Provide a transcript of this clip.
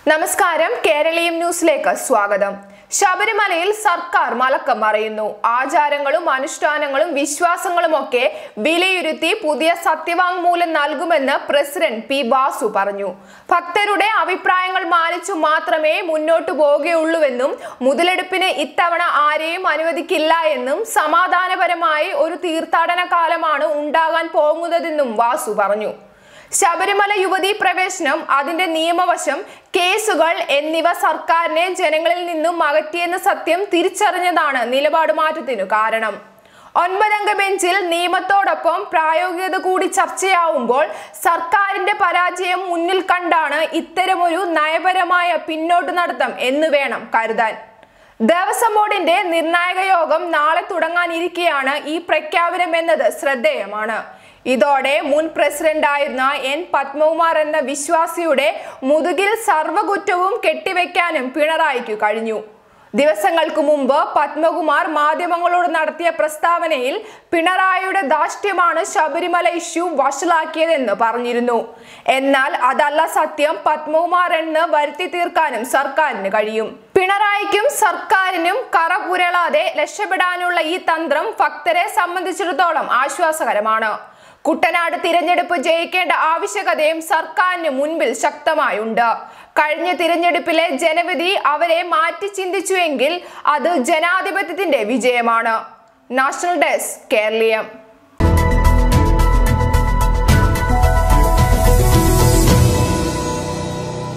നമസ്കാരം കേരളീയം ന്യൂസിലേക്ക് സ്വാഗതം ശബരിമലയിൽ സർക്കാർ മലക്കം മറയുന്നു ആചാരങ്ങളും അനുഷ്ഠാനങ്ങളും വിശ്വാസങ്ങളും ഒക്കെ വിലയിരുത്തി പുതിയ സത്യവാങ്മൂലം നൽകുമെന്ന് പ്രസിഡന്റ് പി വാസു പറഞ്ഞു ഭക്തരുടെ അഭിപ്രായങ്ങൾ മാനിച്ചു മാത്രമേ മുന്നോട്ടു പോകുകയുള്ളൂവെന്നും മുതലെടുപ്പിന് ഇത്തവണ ആരെയും അനുവദിക്കില്ല എന്നും സമാധാനപരമായി ഒരു തീർത്ഥാടന കാലമാണ് ഉണ്ടാകാൻ പോകുന്നതെന്നും വാസു പറഞ്ഞു ശബരിമല യുവതീ പ്രവേശനം അതിന്റെ നിയമവശം കേസുകൾ എന്നിവ സർക്കാരിനെ ജനങ്ങളിൽ നിന്നും അകറ്റിയെന്ന സത്യം തിരിച്ചറിഞ്ഞതാണ് നിലപാട് മാറ്റത്തിനു കാരണം ഒൻപതംഗ ബെഞ്ചിൽ നിയമത്തോടൊപ്പം പ്രായോഗികത കൂടി ചർച്ചയാവുമ്പോൾ സർക്കാരിന്റെ പരാജയം മുന്നിൽ കണ്ടാണ് ഇത്തരമൊരു നയപരമായ പിന്നോട്ട് നടത്തം എന്ന് വേണം കരുതാൻ ദേവസ്വം ബോർഡിന്റെ നിർണായക യോഗം നാളെ തുടങ്ങാനിരിക്കെയാണ് ഈ പ്രഖ്യാപനം എന്നത് ശ്രദ്ധേയമാണ് ഇതോടെ മുൻ പ്രസിഡന്റായിരുന്ന എൻ പത്മകുമാർ എന്ന വിശ്വാസിയുടെ മുതുകിൽ സർവകുറ്റവും കെട്ടിവെക്കാനും പിണറായിക്കു കഴിഞ്ഞു ദിവസങ്ങൾക്ക് മുമ്പ് പത്മകുമാർ മാധ്യമങ്ങളോട് നടത്തിയ പ്രസ്താവനയിൽ പിണറായിയുടെ ധാർഷ്ട്യമാണ് ശബരിമല ഇഷ്യൂ വഷളാക്കിയതെന്ന് പറഞ്ഞിരുന്നു എന്നാൽ അതല്ല സത്യം പത്മകുമാർ എന്ന് വരുത്തി തീർക്കാനും സർക്കാരിന് കഴിയും പിണറായിക്കും സർക്കാരിനും കറ പുരളാതെ രക്ഷപ്പെടാനുള്ള ഈ തന്ത്രം ഭക്തരെ സംബന്ധിച്ചിടത്തോളം ആശ്വാസകരമാണ് കുട്ടനാട് തിരഞ്ഞെടുപ്പ് ജയിക്കേണ്ട ആവശ്യകതയും സർക്കാരിന് മുൻപിൽ ശക്തമായുണ്ട് കഴിഞ്ഞ തിരഞ്ഞെടുപ്പിലെ ജനവിധി അവരെ മാറ്റി ചിന്തിച്ചുവെങ്കിൽ അത് ജനാധിപത്യത്തിന്റെ വിജയമാണ് നാഷണൽ ഡെസ്ക് കേരളീയം